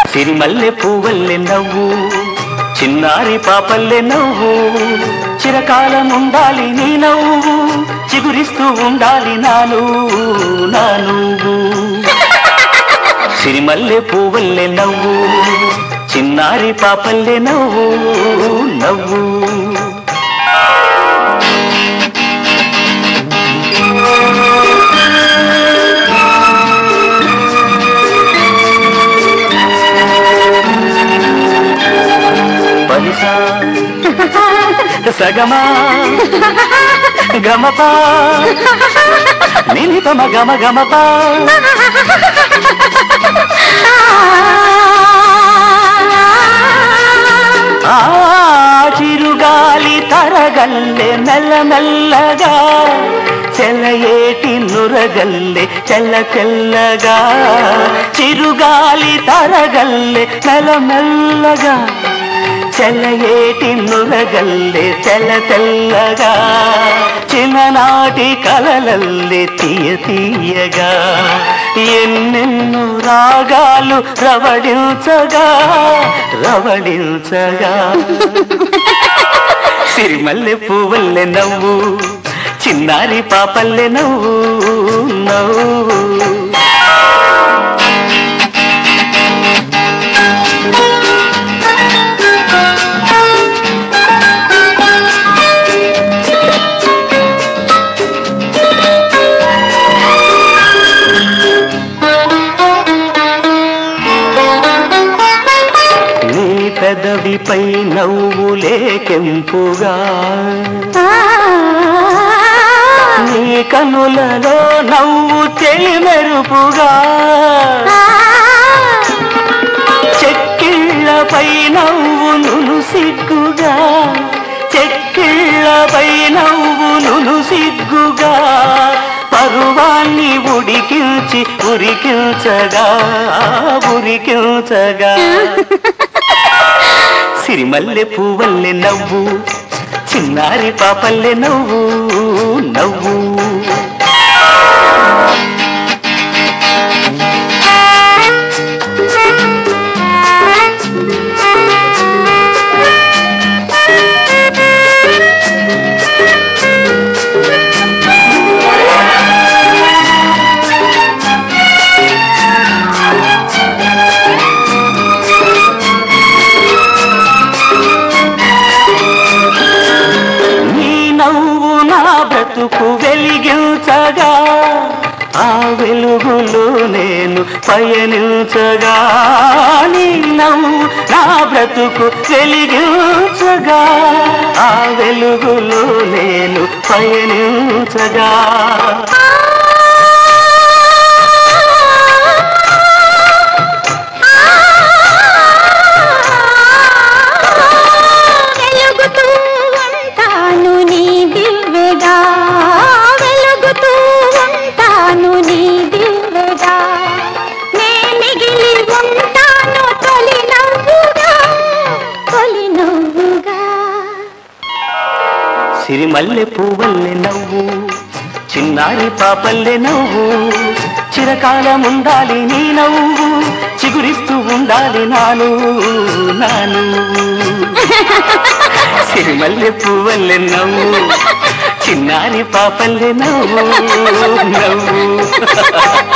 సిరిమల్లె పువ్వల్లె నవ్వు చిన్నారి పాపల్లె నవ్వు చిరకాలం ఉండాలి నీ నవ్వు చిగురిస్తూ ఉండాలి నా నువ్వు నా నువ్వు సిరిమల్లె పువ్వల్లె నవ్వు చిన్నారి పాపల్లె నవ్వు నవ్వు పలిసా సగమా గమపా నిలిపమ గమ గమపా ఆ చిరుగాలి తరగల్లె మెల్లమెల్లగా చెలయేటి నురగల్లె చెల్ల చెల్లగా చిరుగాలి తరగల్లె మెల్లమెల్లగా చెల్లయేటి నురగల్లె తెల్ల తెల్లగా చిన్ననాటి కలలల్లె తీయ తీయగా ఎన్నెన్నో రాగాలు రవడించగా రవడించగా సిరిమల్లె పువ్వల్లె నవ్వు చిన్నారి పాపల్లె నవ్వు నవ్వు నీ పెదవిపై నవ్వులే కెంపుగా నీ కనులలో నవ్వు మెరుపుగా చెక్కిళ్ళపై నవ్వు నును సిగ్గుగా చెక్కిళ్ళపై నవ్వు నును సిగ్గుగా పరువాన్ని ఉడికించి ఉరికించగా ఉరికించగా సిరిమల్లె పువ్వల్లె నవ్వు చిన్నారి పాపల్లె నవ్వు నవ్వు నీ నవ్వు నా బ్రతుకు వెలిగించగా ఆ వెలుగులో నేను పయనించగా నీ నవ్వు నా బ్రతుకు వెలిగించగా ఆ వెలుగులో నేను పయనించగా వెలుగుతూ ఉంటాను నీ దివ్వెగా వెలుగుతూ ఉంటాను నీ దివ్వెగా నే మిగిలి ఉంటాను తొలి నవ్వుగా తొలి నవ్వుగా సిరిమల్లె పువ్వల్లె నవ్వు చిన్నారి పాపల్లె నవ్వు చిరకాలం ఉండాలి నీ నవ్వు చిగురిస్తూ ఉండాలి నాను నాను సిరిమల్లె పువ్వల్లె నవ్వు చిన్నారి పాపల్లె నవ్వు నవ్వు